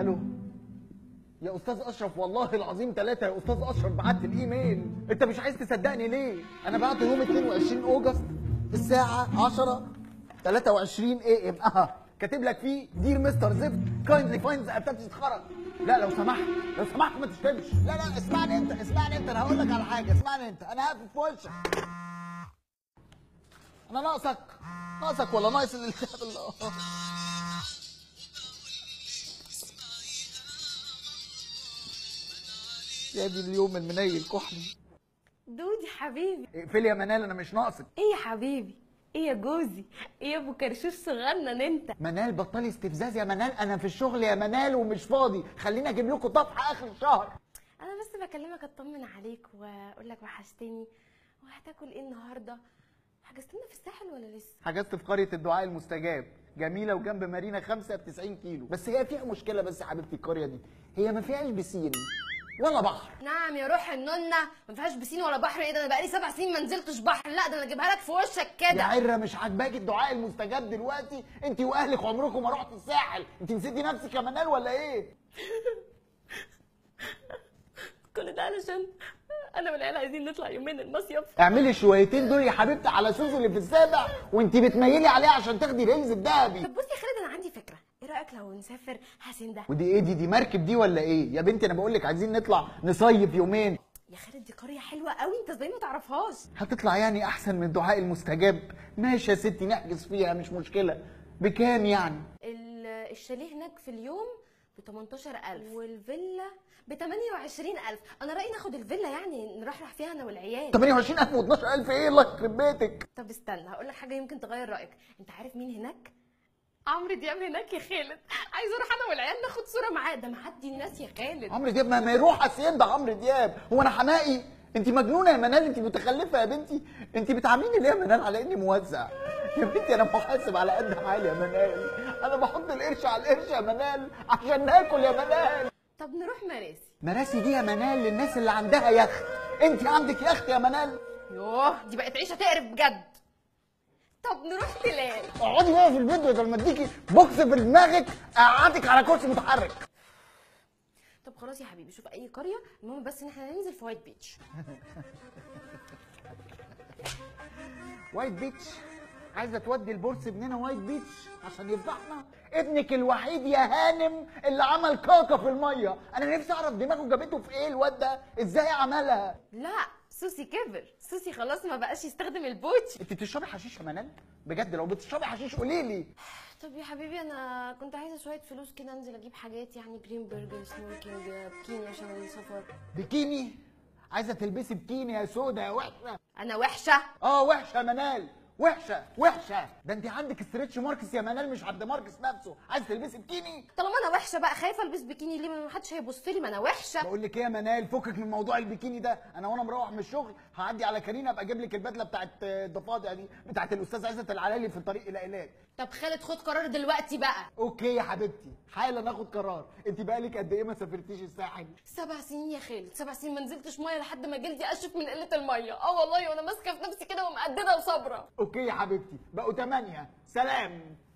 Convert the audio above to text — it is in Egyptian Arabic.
الو يا استاذ اشرف والله العظيم ثلاثة يا استاذ اشرف بعت الايميل انت مش عايز تصدقني ليه انا بعته يوم 22 اوجست الساعة 10 23 اي ام اها كاتب لك فيه دير مستر زفت كايندلي فايند اتاتش خرج لا لو سمحت لو سمحت ما تشتمش لا لا اسمعني انت اسمعني انت انا هقول لك على حاجه اسمعني انت انا هقفل في وشك انا ناقصك ناقصك ولا ناقص اللي الله يا دي اليوم المنيل كحلي دودي حبيبي اقفلي يا منال انا مش ناقصك ايه يا حبيبي ايه يا جوزي ايه يا ابو كرشوش صغنن انت منال بطلي استفزاز يا منال انا في الشغل يا منال ومش فاضي خليني اجيب لكم طفح اخر الشهر انا بس بكلمك اطمن عليك واقول لك وحشتني وهتاكل ايه النهارده حجزت لنا في الساحل ولا لسه حجزت في قريه الدعاء المستجاب جميله وجنب مارينا خمسة ب 90 كيلو بس هي فيها مشكله بس يا حبيبتي القريه دي هي ما فيهاش بسين ولا بحر نعم يا روح النونة ما فيهاش بسين ولا بحر ايه ده انا بقالي سبع سنين ما نزلتش بحر لا ده انا اجيبها لك في وشك يا كده عره مش عاجباكي الدعاء المستجاب دلوقتي انت واهلك عمركم ما رحتوا الساحل انت نسيتي نفسك يا منال ولا ايه كل ده علشان انا والعيال عايزين نطلع يومين المصيف اعملي الشويتين دول يا حبيبتي على سوسو اللي في السابع وانت بتميلي عليه عشان تاخدي ريلز الذهبي طب بصي يا خالد انا عندي فكره ايه رايك لو نسافر حسين ده ودي ايه دي دي مركب دي ولا ايه يا بنتي انا بقول لك عايزين نطلع نصيف يومين يا خالد دي قريه حلوه قوي انت ازاي ما تعرفهاش هتطلع يعني احسن من الدعاء المستجاب ماشي يا ستي نحجز فيها مش مشكله بكام يعني ال- الشاليه هناك في اليوم ب 18000 والفيلا ب 28000 انا رايي ناخد الفيلا يعني نرحرح فيها انا والعيال 28000 و12000 ايه الله يخرب بيتك طب استنى هقول لك حاجه يمكن تغير رايك انت عارف مين هناك عمرو دياب هناك يا خالد عايزه اروح انا والعيال ناخد صوره معاه ده معدي الناس يا خالد عمرو دياب ما, ما يروح حسين ده عمرو دياب هو انا حماقي انت مجنونه يا منال انت متخلفه يا بنتي انت بتعامليني ليه يا منال على اني موزع يا بنتي انا محاسب على قد حالي يا منال انا بحط القرش على القرش يا منال عشان ناكل يا منال طب نروح مراسي مراسي دي يا منال للناس اللي عندها يخت انت عندك يخت يا منال يوه دي بقت عيشه تقرف بجد طب نروح تلال اقعدي بقى في البيت بدل ما اديكي بوكس في دماغك اقعدك على كرسي متحرك طب خلاص يا حبيبي شوف اي قريه المهم بس ان احنا ننزل في وايت بيتش وايت بيتش عايزه تودي البورس ابننا وايت بيتش عشان يفضحنا ابنك الوحيد يا هانم اللي عمل كاكا في الميه انا نفسي اعرف دماغه جابته في ايه الواد ده ازاي عملها لا سوسي كبر سوسي خلاص ما بقاش يستخدم البوتش انت بتشربي حشيش يا منال بجد لو بتشربي حشيش قولي لي طب يا حبيبي انا كنت عايزه شويه فلوس كده انزل اجيب حاجات يعني جرين برجر سموكينج بكيني عشان السفر بكيني عايزه تلبسي بكيني يا سودا يا وحشه انا وحشه اه وحشه يا منال وحشه وحشه ده انت عندك ستريتش ماركس يا منال مش عند ماركس نفسه عايز تلبسي بكيني طالما انا وحشه بقى خايفه البس بكيني ليه ما حدش هيبص لي ما انا وحشه بقول لك ايه يا منال فكك من موضوع البيكيني ده انا وانا مروح من الشغل هعدي على كارينا ابقى اجيب لك البدله بتاعت الضفادع دي بتاعت الاستاذ عزت العلالي في الطريق الى ايلات طب خالد خد قرار دلوقتي بقى اوكي يا حبيبتي حالا ناخد قرار انت بقالك قد ايه ما سافرتيش الساحل سبع سنين يا خالد سبع سنين ما نزلتش ميه لحد ما جلدي اشف من قله الميه اه والله وانا ماسكه في نفسي كده ومقدده وصابره اوكي يا حبيبتي بقوا ثمانية سلام